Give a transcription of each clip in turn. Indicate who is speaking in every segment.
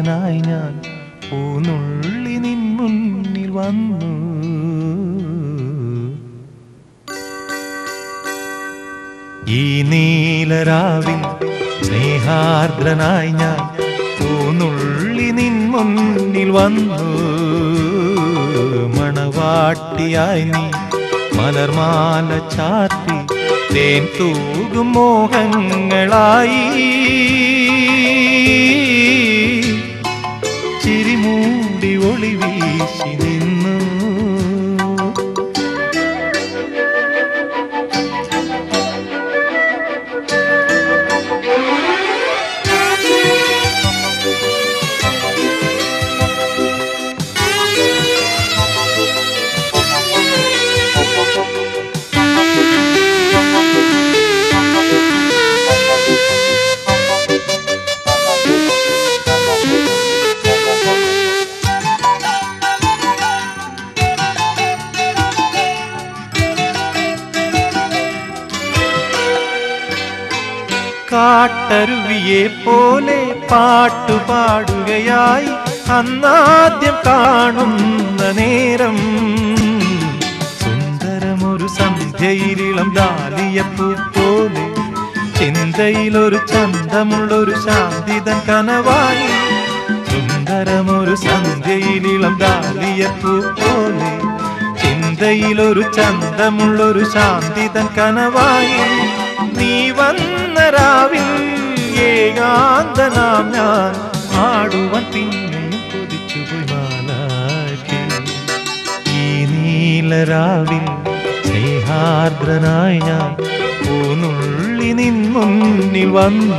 Speaker 1: സ്നേഹാർദ്രനായി ഞാൻ പൂനുള്ളി നിൻ മുന്നിൽ വന്നു ഈ നീലരാവിൽ സ്നേഹാർദ്രനായി ഞാൻ പൂനുള്ളി നിൻ മുന്നിൽ വന്നു മണവാട്ടിയായി നീ മലർമാല ചാർത്തി തേൻ തൂകും മോഹങ്ങളായി ചിരിമൂടി ഒളി വീശി നിന്നു കാട്ടരുവിയെ പോലെ പാട്ടുപാടുകയായി അന്നാദ്യം കാണുന്ന നേരം സുന്ദരമൊരു സന്ധ്യയിലിളം ദാലിയപ്പൂ പോലെ ചിന്തയിലൊരു ചന്തമുള്ളൊരു ശാന്തിതൻ കനവായി സുന്ദരമൊരു സന്ധ്യയിലിളം ദാലിയപ്പൂ പോലെ ചിന്തയിലൊരു ചന്തമുള്ളൊരു ശാന്തിതൻ കനവായി നീ വന്ന രാവിൽ ഏകാന്തനാം ഞാൻ ആടുവാൻ പിന്നെയും കൊതിച്ചുപോയി മാലാക്കി ഈ നീലരാവിൽ സ്നേഹാർദ്രനായി ഞാൻ പൂനുള്ളി നിൻ മുന്നിൽ വന്നു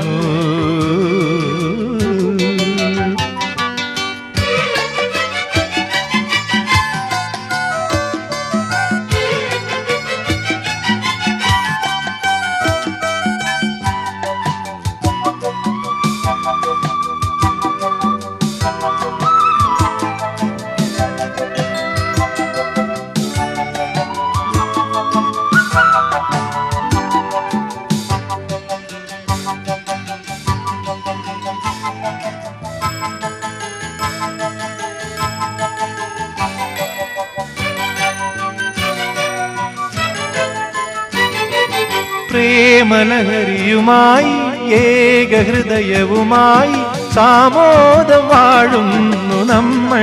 Speaker 1: പ്രേമലഹരിയുമായി ഏകഹൃദയവുമായി സാമോദം വാഴുന്നു നമ്മൾ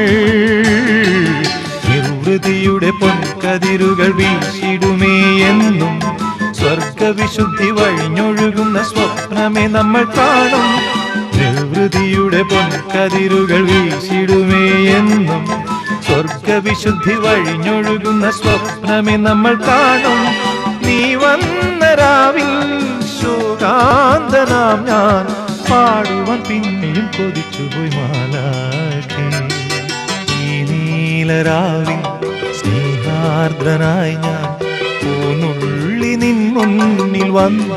Speaker 1: നിർവൃതിയുടെ പൊൻകതിരുകൾ വീശിടുമേ എന്നും സ്വർഗവിശുദ്ധി വഴിഞ്ഞൊഴുകുന്ന സ്വപ്നമേ നമ്മൾ കാണും നിർവൃതിയുടെ പൊൻകതിരുകൾ വീശിടുമേ എന്നും സ്വർഗവിശുദ്ധി വഴിഞ്ഞൊഴുകുന്ന സ്വപ്നമേ നമ്മൾ കാണും നീ വന്ന രാവിൽ ശോകാന്തനാം ഞാൻ പാടുവാൻ പിന്നെയും കൊതിച്ചുപോയി മാലാക്കി ഈ നീലരാവിൽ സ്നേഹാർദ്രനായി ഞാൻ പൂനുള്ളി നിൻ മുന്നിൽ വന്നു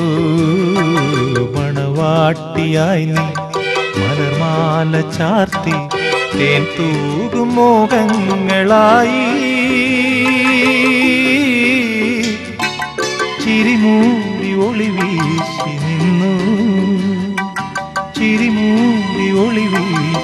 Speaker 1: മണവാട്ടിയായി നീ മലർമാല ചാർത്തി തേൻ തൂകും മോഹങ്ങളായി ചിരിമൂടി ഒളി വീശി നിന്നു ചിരിമൂടി ഒളി വീശി